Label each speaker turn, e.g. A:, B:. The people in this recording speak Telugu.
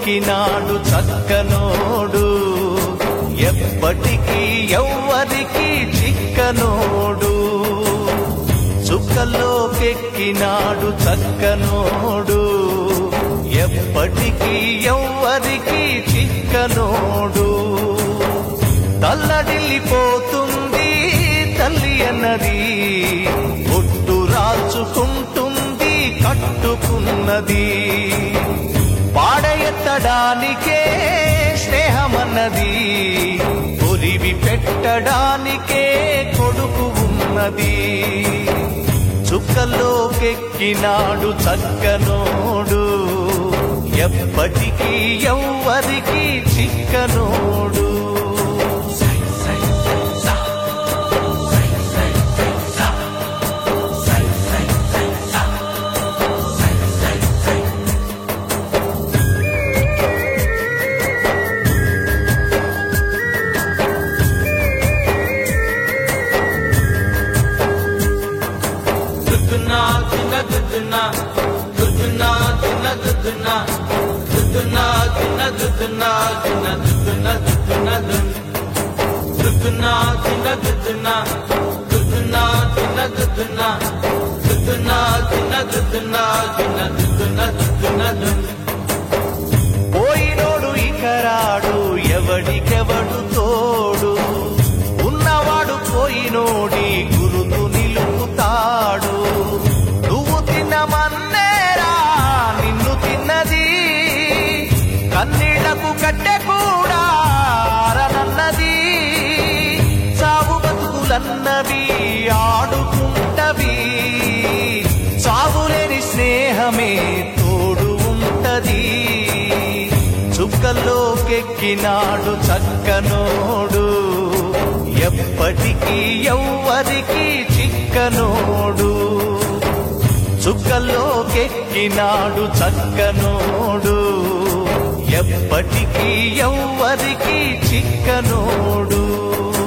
A: కెక్కినాడు చక్కనోడు ఎప్పటికీ ఎవ్వరికి చిక్కనోడు చుక్కలోకెక్కినాడు చక్కనోడు ఎప్పటికీ ఎవ్వరికి చిక్కనోడు తల్లడిల్లిపోతుంది తల్లి అన్నది ఒట్టు రాచుకుంటుంది కట్టుకున్నది పాడెత్తడానికే స్నేహమన్నది ఒరివి పెట్టడానికే కొడుకు ఉన్నది చుక్కలోకెక్కినాడు చక్కనోడు ఎప్పటికీ ఎవ్వరికి చిక్కనోడు
B: దుద్దునా చిన్న దుద్దునా దుద్దునా చిన్న దుద్దునా దుద్దునా చిన్న దుద్దునా చిన్న దుద్దునా దుద్దునా దుద్దునా చిన్న దుద్దునా దుద్దునా చిన్న దుద్దునా దుద్దునా చిన్న దుద్దునా చిన్న దుద్దునా దుద్దునా
A: పోయినోడు ఇకరాడు ఎవడికెవడు తోడు ఉన్నవాడు పోయినోడి గురుతు నిలుపుతాడు నువ్వు తిన్నమన్నేరా నిన్ను తిన్నది కన్నీళ్లకు కట్టె కూడా ఆరనన్నది చావు బతుకులన్నవి ఆడుకుంటవి చావులేని స్నేహమే తోడు ఉంటది చుక్కల్లోకెక్కినాడు చక్కనోడు ఎప్పటికీ ఎవ్వరికి చిక్కనోడు చుక్కల్లోకెక్కినాడు చక్కనోడు ఎప్పటికీ ఎవ్వరికి చిక్కనోడు